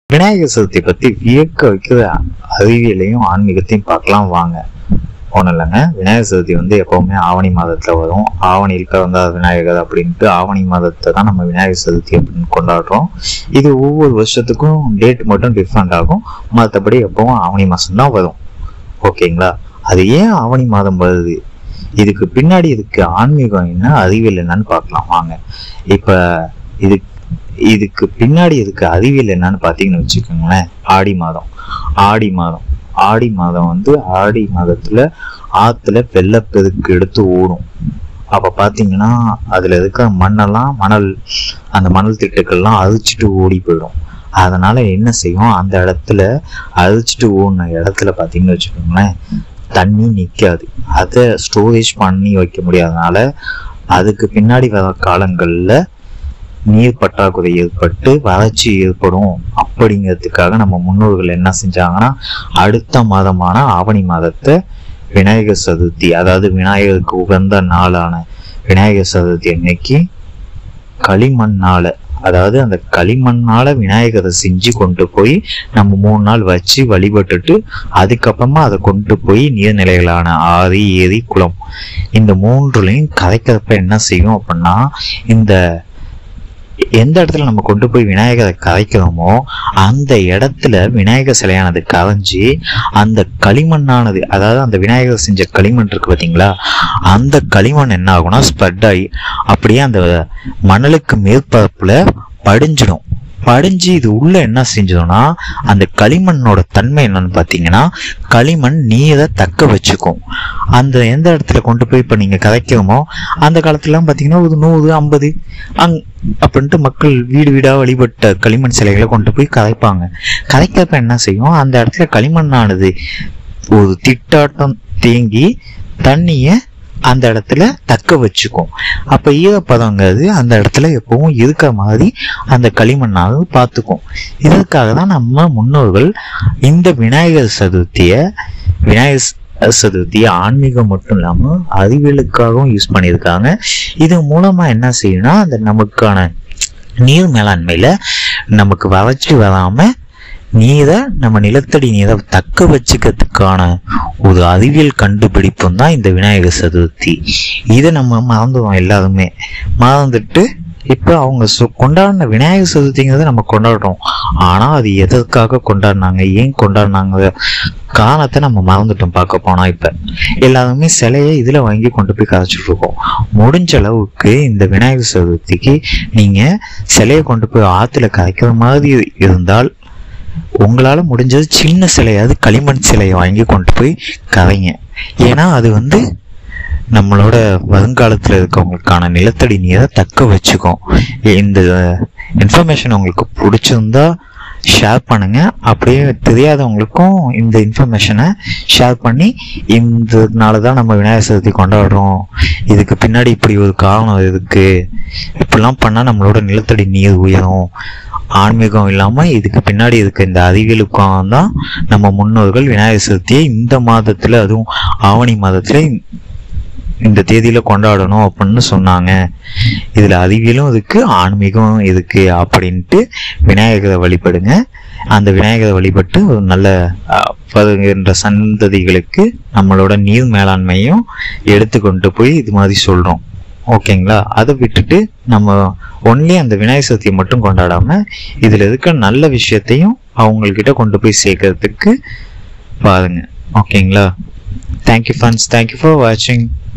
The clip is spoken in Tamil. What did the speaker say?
விநாயகர் சதுர்த்தி பத்தி வியக்க வைக்கிற அறிவியலையும் ஆன்மீகத்தையும் பார்க்கலாம் வாங்க ஒன்றும் இல்லைங்க விநாயகர் சதுர்த்தி வந்து எப்பவுமே ஆவணி மாதத்துல வரும் ஆவணியில் பிறந்த விநாயகர் அப்படின்ட்டு ஆவணி மாதத்தை தான் நம்ம விநாயகர் சதுர்த்தி அப்படின்னு கொண்டாடுறோம் இது ஒவ்வொரு வருஷத்துக்கும் டேட் மட்டும் டிஃப்ரெண்ட் ஆகும் மற்றபடி எப்பவும் ஆவணி மாதம் தான் வரும் ஓகேங்களா அது ஏன் ஆவணி மாதம் வருது இதுக்கு பின்னாடி இதுக்கு ஆன்மீகம் என்ன அறிவியல் என்னன்னு பார்க்கலாம் வாங்க இப்ப இது இதுக்கு பின்னாடி இதுக்கு அறிவியல் என்னன்னு பார்த்தீங்கன்னு வச்சுக்கோங்களேன் ஆடி மாதம் ஆடி மாதம் ஆடி மாதம் வந்து ஆடி மாதத்துல ஆத்துல வெள்ளப்பெருக்கு எடுத்து ஓடும் அப்ப பாத்தீங்கன்னா அதுல இருக்கிற மண்ணெல்லாம் மணல் அந்த மணல் திட்டுக்கள்லாம் அழிச்சிட்டு ஓடி போயிடும் அதனால என்ன செய்யும் அந்த இடத்துல அழிச்சிட்டு ஓடின இடத்துல பாத்தீங்கன்னு வச்சுக்கோங்களேன் தண்ணி நிக்காது அதை ஸ்டோரேஜ் பண்ணி வைக்க முடியாதனால அதுக்கு பின்னாடி வர காலங்கள்ல நீர் பற்றாக்குறை ஏற்பட்டு வறட்சி ஏற்படும் அப்படிங்கிறதுக்காக நம்ம முன்னோர்கள் என்ன செஞ்சாங்கன்னா அடுத்த மாதமான ஆவணி மாதத்தை விநாயகர் சதுர்த்தி அதாவது விநாயகருக்கு உகந்த நாளான விநாயகர் சதுர்த்தி அன்னைக்கு களிமண்ணால அதாவது அந்த களிமண்ணால விநாயகரை செஞ்சு கொண்டு போய் நம்ம மூணு நாள் வச்சு வழிபட்டுட்டு அதுக்கப்புறமா அதை கொண்டு போய் நீர்நிலைகளான ஆறு ஏரி குளம் இந்த மூன்றுலையும் கரைக்கிறப்ப என்ன செய்யும் அப்படின்னா இந்த எந்த இடத்துல நம்ம கொண்டு போய் விநாயகரை கரைக்கிறோமோ அந்த இடத்துல விநாயகர் சிலையானது கரைஞ்சி அந்த களிமண்ணானது அதாவது அந்த விநாயகர் செஞ்ச களிமண் இருக்கு பார்த்தீங்களா அந்த களிமண் என்ன ஆகும்னா ஸ்ப்ரெட் ஆகி அப்படியே அந்த மணலுக்கு மேற்பரப்புல படிஞ்சிடும் படிஞ்சு இது உள்ள என்ன செஞ்சதுன்னா அந்த களிமண்ணோட தன்மை என்னன்னு பார்த்தீங்கன்னா களிமண் நீரை தக்க வச்சுக்கும் அந்த எந்த இடத்துல கொண்டு போய் இப்போ நீங்கள் கதைக்கிறோமோ அந்த காலத்துலலாம் பார்த்தீங்கன்னா ஒரு நூறு ஐம்பது அங் அப்படின்ட்டு மக்கள் வீடு வீடாக வழிபட்ட களிமண் சிலைகளை கொண்டு போய் கதைப்பாங்க கதைக்கிறப்ப என்ன செய்யும் அந்த இடத்துல களிமண்ணானது ஒரு திட்டாட்டம் தேங்கி தண்ணியை அந்த இடத்துல தக்க வச்சுக்கும் அப்ப ஈரப்பதங்கிறது அந்த இடத்துல எப்பவும் இருக்கிற மாதிரி அந்த களிமண்ணாவது பார்த்துக்கும் இதற்காக தான் நம்ம முன்னோர்கள் இந்த விநாயகர் சதுர்த்திய விநாயகர் ச- சதுர்த்திய ஆன்மீகம் மட்டும் இல்லாம அறிவியலுக்காகவும் யூஸ் பண்ணியிருக்காங்க இது மூலமா என்ன செய்யும்னா அந்த நமக்கான நீர் மேலாண்மையில நமக்கு வறட்சி வராம நீரை நம்ம நிலத்தடி நீரை தக்க வச்சுக்கிறதுக்கான ஒரு அறிவியல் கண்டுபிடிப்பும் தான் இந்த விநாயகர் சதுர்த்தி இதை நம்ம மறந்துடுவோம் எல்லாருமே மறந்துட்டு இப்போ அவங்க சொ- கொண்டாடின விநாயகர் சதுர்த்திங்கிறத நம்ம கொண்டாடுறோம் ஆனால் அது எதற்காக கொண்டாடினாங்க ஏன் கொண்டாடினாங்க காரணத்தை நம்ம மறந்துட்டோம் பார்க்க போனா இப்போ எல்லாருமே சிலையை இதில் வாங்கி கொண்டு போய் கரைச்சிட்டு இருக்கோம் முடிஞ்ச அளவுக்கு இந்த விநாயகர் சதுர்த்திக்கு நீங்கள் சிலையை கொண்டு போய் ஆற்றுல கரைக்கிற மாதிரி இருந்தால் உங்களால முடிஞ்சது சின்ன சிலையாவது களிமண் சிலையை வாங்கி கொண்டு போய் கரைங்க ஏன்னா அது வந்து நம்மளோட வருங்காலத்தில் இருக்கவங்களுக்கான நிலத்தடி நீரை தக்க வச்சுக்கும் இந்த இன்ஃபர்மேஷன் உங்களுக்கு பிடிச்சிருந்தா ஷேர் பண்ணுங்க அப்படியே தெரியாதவங்களுக்கும் இந்த இன்ஃபர்மேஷனை ஷேர் பண்ணி இந்த நாள் தான் நம்ம விநாயகர் சதுர்த்தி கொண்டாடுறோம் இதுக்கு பின்னாடி இப்படி ஒரு காரணம் இருக்கு இப்படிலாம் பண்ணால் நம்மளோட நிலத்தடி நீர் உயரும் ஆன்மீகம் இல்லாமல் இதுக்கு பின்னாடி இருக்க இந்த அறிவியலுக்காக தான் நம்ம முன்னோர்கள் விநாயகர் சதுர்த்தியை இந்த மாதத்தில் அதுவும் ஆவணி மாதத்தில் இந்த தேதியில கொண்டாடணும் அப்படின்னு சொன்னாங்க இதுல அறிவியலும் இருக்கு ஆன்மீகம் இருக்கு அப்படின்ட்டு விநாயகரை வழிபடுங்க அந்த விநாயகரை வழிபட்டு ஒரு நல்ல அஹ், வருகின்ற சந்ததிகளுக்கு நம்மளோட நீர் மேலாண்மையும் எடுத்து கொண்டு போய் இது மாதிரி சொல்றோம் ஓகேங்களா அதை விட்டுட்டு நம்ம ஒன்லி அந்த விநாயகர் சதுர்த்தியை மட்டும் கொண்டாடாம இதுல இருக்க நல்ல விஷயத்தையும் அவங்கக்கிட்ட கொண்டு போய் சேர்க்கறதுக்கு பாருங்க ஓகேங்களா தேங்க்யூ ஃப்ரெண்ட்ஸ் தேங்க்யூ ஃபார் வாட்சிங்